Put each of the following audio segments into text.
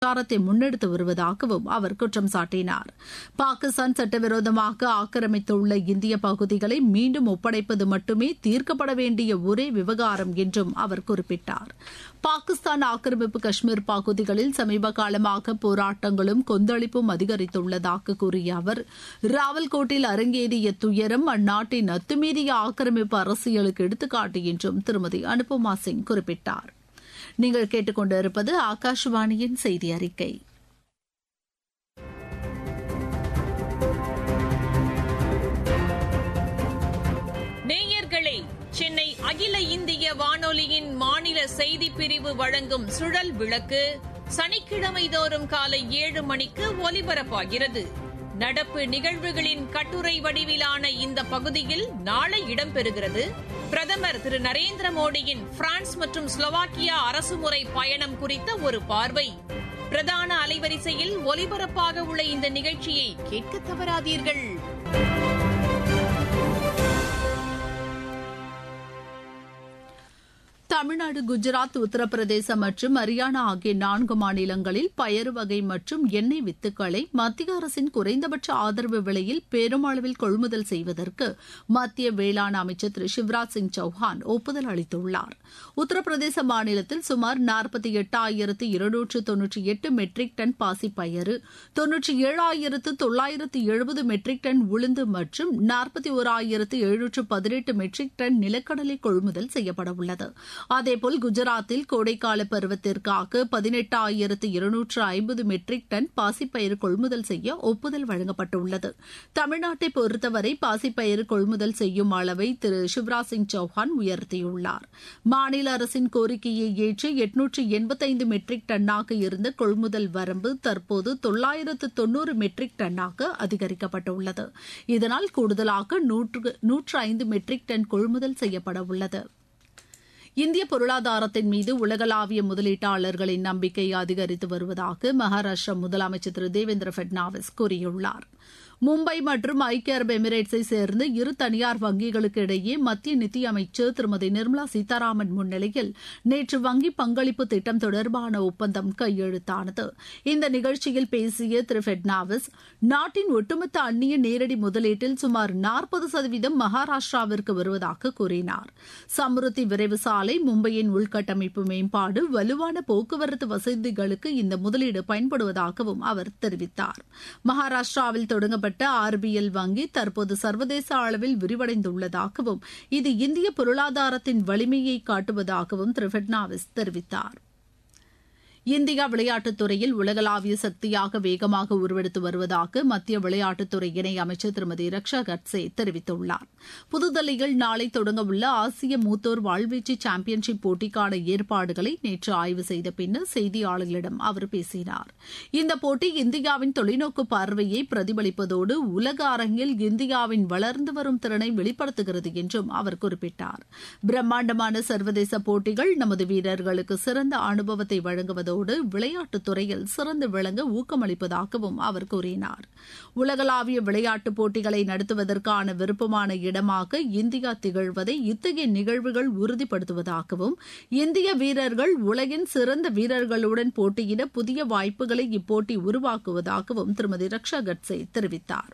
பிரச்சாரத்தை முன்னெடுத்து வருவதாகவும் அவர் குற்றம் சாட்டினார் பாகிஸ்தான் சட்டவிரோதமாக ஆக்கிரமித்துள்ள இந்திய பகுதிகளை மீண்டும் ஒப்படைப்பது மட்டுமே தீர்க்கப்பட வேண்டிய ஒரே விவகாரம் என்றும் அவர் குறிப்பிட்டார் பாகிஸ்தான் ஆக்கிரமிப்பு காஷ்மீர் பகுதிகளில் சமீப காலமாக போராட்டங்களும் கொந்தளிப்பும் அதிகரித்துள்ளதாக கூறிய அவர் ராவல்கோட்டில் அரங்கேறிய துயரம் அந்நாட்டின் அத்துமீறிய ஆக்கிரமிப்பு அரசியலுக்கு எடுத்துக்காட்டு என்றும் திருமதி அனுபமா சிங் குறிப்பிட்டார் நீங்கள் கேட்டுக்கொண்டிருப்பது ஆகாஷவாணியின் செய்தி அறிக்கை நேயர்களே சென்னை அகில இந்திய வானொலியின் மாநில செய்தி பிரிவு வழங்கும் சுழல் விளக்கு சனிக்கிழமை தோறும் காலை ஏழு மணிக்கு ஒலிபரப்பாகிறது நடப்பு நிகழ்வுகளின் கட்டுரை வடிவிலான இந்த பகுதியில் நாளை இடம்பெறுகிறது பிரதமர் திரு நரேந்திர மோடியின் பிரான்ஸ் மற்றும் ஸ்லோவாக்கியா அரசுமுறை பயணம் குறித்த ஒரு பார்வை பிரதான அலைவரிசையில் ஒலிபரப்பாக உள்ள இந்த நிகழ்ச்சியை கேட்க தவறாதீர்கள் தமிழ்நாடு குஜராத் உத்தரப்பிரதேசம் மற்றும் ஹரியானா ஆகிய நான்கு மாநிலங்களில் பயறு வகை மற்றும் எண்ணெய் வித்துக்களை மத்திய அரசின் குறைந்தபட்ச ஆதரவு விலையில் பெருமளவில் கொள்முதல் செய்வதற்கு மத்திய வேளாண் அமைச்சர் திரு சிவராஜ் சிங் சௌஹான் ஒப்புதல் அளித்துள்ளார் உத்தரப்பிரதேச மாநிலத்தில் சுமார் நாற்பத்தி எட்டாயிரத்து இருநூற்று தொன்னூற்றி எட்டு மெட்ரிக் டன் பாசிப்பயறு தொன்னூற்றி ஏழாயிரத்து தொள்ளாயிரத்து எழுபது மெட்ரிக் டன் உளுந்து மற்றும் நாற்பத்தி ஓராயிரத்து எழுநூற்று பதினெட்டு மெட்ரிக் டன் நிலக்கடலை கொள்முதல் செய்யப்பட உள்ளது அதேபோல் குஜராத்தில் கோடைக்கால பருவத்திற்காக பதினெட்டாயிரத்து இருநூற்று ஐம்பது மெட்ரிக் டன் பாசிப்பயிறு கொள்முதல் செய்ய ஒப்புதல் வழங்கப்பட்டுள்ளது தமிழ்நாட்டை பொறுத்தவரை பாசிப்பயிறு கொள்முதல் செய்யும் அளவை திரு சிவராஜ் சிங் சௌஹான் உயர்த்தியுள்ளார் மாநில அரசின் கோரிக்கையை ஏற்று எட்நூற்று எண்பத்தைந்து மெட்ரிக் டன்னாக இருந்த கொள்முதல் வரம்பு தற்போது தொள்ளாயிரத்து தொன்னூறு மெட்ரிக் டன்னாக அதிகரிக்கப்பட்டுள்ளது இதனால் கூடுதலாக நூற்று ஐந்து மெட்ரிக் டன் கொள்முதல் செய்யப்பட உள்ளது இந்திய பொருளாதாரத்தின் மீது உலகளாவிய முதலீட்டாளர்களின் நம்பிக்கை அதிகரித்து வருவதாக மகாராஷ்டிரா முதலமைச்சர் திரு தேவேந்திர பட்னாவிஸ் கூறியுள்ளார் மும்பை மற்றும் ஐக்கிய அரபு எமிரேட்ஸை சேர்ந்த இரு தனியார் வங்கிகளுக்கு இடையே மத்திய நிதியமைச்சர் திருமதி நிர்மலா சீதாராமன் முன்னிலையில் நேற்று வங்கி பங்களிப்பு திட்டம் தொடர்பான ஒப்பந்தம் கையெழுத்தானது இந்த நிகழ்ச்சியில் பேசிய திரு பட்னாவிஸ் நாட்டின் ஒட்டுமொத்த அந்நிய நேரடி முதலீட்டில் சுமார் நாற்பது சதவீதம் மகாராஷ்டிராவிற்கு வருவதாக கூறினார் சம்ருத்தி விரைவு சாலை மும்பையின் உள்கட்டமைப்பு மேம்பாடு வலுவான போக்குவரத்து வசதிகளுக்கு இந்த முதலீடு பயன்படுவதாகவும் அவர் தெரிவித்தார் மகாராஷ்டிராவில் தொடங்கப்பட்ட ஆர்பிஎல் வங்கி தற்போது சர்வதேச அளவில் விரிவடைந்துள்ளதாகவும் இது இந்திய பொருளாதாரத்தின் வலிமையை காட்டுவதாகவும் திரு பட்னாவிஸ் தெரிவித்தார் இந்தியா விளையாட்டுத் துறையில் உலகளாவிய சக்தியாக வேகமாக உருவெடுத்து வருவதாக மத்திய விளையாட்டுத்துறை இணை அமைச்சர் திருமதி ரக்ஷா கட்சே தெரிவித்துள்ளார் புதுதில்லியில் நாளை தொடங்கவுள்ள ஆசிய மூத்தோர் வாழ்வீச்சு சாம்பியன்ஷிப் போட்டிக்கான ஏற்பாடுகளை நேற்று ஆய்வு செய்த பின்னர் செய்தியாளர்களிடம் அவர் பேசினார் இந்த போட்டி இந்தியாவின் தொலைநோக்கு பார்வையை பிரதிபலிப்பதோடு உலக அரங்கில் இந்தியாவின் வளர்ந்து வரும் திறனை வெளிப்படுத்துகிறது என்றும் அவர் குறிப்பிட்டார் பிரம்மாண்டமான சர்வதேச போட்டிகள் நமது வீரர்களுக்கு சிறந்த அனுபவத்தை வழங்குவதோடு அதோடு விளையாட்டுத் துறையில் சிறந்து விளங்க ஊக்கமளிப்பதாகவும் அவர் கூறினார் உலகளாவிய விளையாட்டுப் போட்டிகளை நடத்துவதற்கான விருப்பமான இடமாக இந்தியா திகழ்வதை இத்தகைய நிகழ்வுகள் உறுதிப்படுத்துவதாகவும் இந்திய வீரர்கள் உலகின் சிறந்த வீரர்களுடன் போட்டியிட புதிய வாய்ப்புகளை இப்போட்டி உருவாக்குவதாகவும் திருமதி ரக்ஷா கட்சே தெரிவித்தார்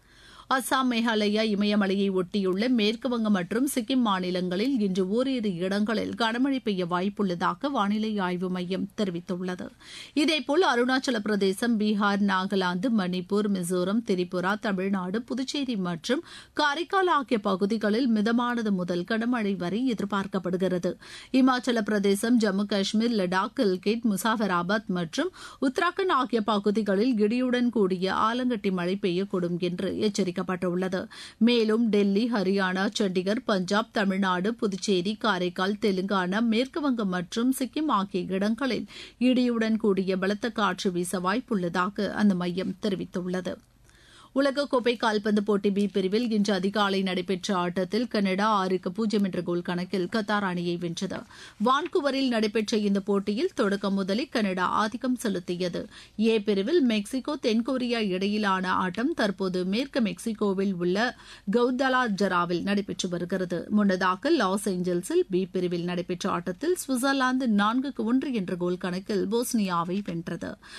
அசாம் மேகாலயா இமயமலையை ஒட்டியுள்ள மேற்குவங்கம் மற்றும் சிக்கிம் மாநிலங்களில் இன்று ஓரிரு இடங்களில் கனமழை பெய்ய வாய்ப்புள்ளதாக வானிலை ஆய்வு மையம் தெரிவித்துள்ளது இதேபோல் அருணாச்சல பிரதேசம் பீகார் நாகாலாந்து மணிப்பூர் மிசோரம் திரிபுரா தமிழ்நாடு புதுச்சேரி மற்றும் காரைக்கால் ஆகிய பகுதிகளில் மிதமானது முதல் கனமழை வரை எதிர்பார்க்கப்படுகிறது இமாச்சல பிரதேசம் ஜம்மு காஷ்மீர் லடாக் கில்கிட் முசாஃபராபாத் மற்றும் உத்தராகண்ட் ஆகிய பகுதிகளில் இடியுடன் கூடிய ஆலங்கட்டி மழை பெய்யக்கூடும் என்று எச்சரிக்கை அறிவிக்கப்பட்டுள்ளது மேலும் டெல்லி ஹரியானா சண்டிகர் பஞ்சாப் தமிழ்நாடு புதுச்சேரி காரைக்கால் தெலுங்கானா மேற்குவங்கம் மற்றும் சிக்கிம் ஆகிய இடங்களில் இடியுடன் கூடிய பலத்த காற்று வீச வாய்ப்புள்ளதாக அந்த மையம் தெரிவித்துள்ளது உலகக்கோப்பை கால்பந்து போட்டி பி பிரிவில் இன்று அதிகாலை நடைபெற்ற ஆட்டத்தில் கனடா ஆறுக்கு பூஜ்ஜியம் என்ற கோல் கணக்கில் கத்தார் அணியை வென்றது வான்குவரில் நடைபெற்ற இந்த போட்டியில் தொடக்கம் முதலில் கனடா ஆதிக்கம் செலுத்தியது ஏ பிரிவில் மெக்சிகோ தென்கொரியா இடையிலான ஆட்டம் தற்போது மேற்கு மெக்சிகோவில் உள்ள கவுதலா ஜராவில் நடைபெற்று வருகிறது முன்னதாக லாஸ் ஏஞ்சல்ஸில் பி பிரிவில் நடைபெற்ற ஆட்டத்தில் சுவிட்சர்லாந்து நான்குக்கு ஒன்று என்ற கோல் கணக்கில் போஸ்னியாவை வென்றது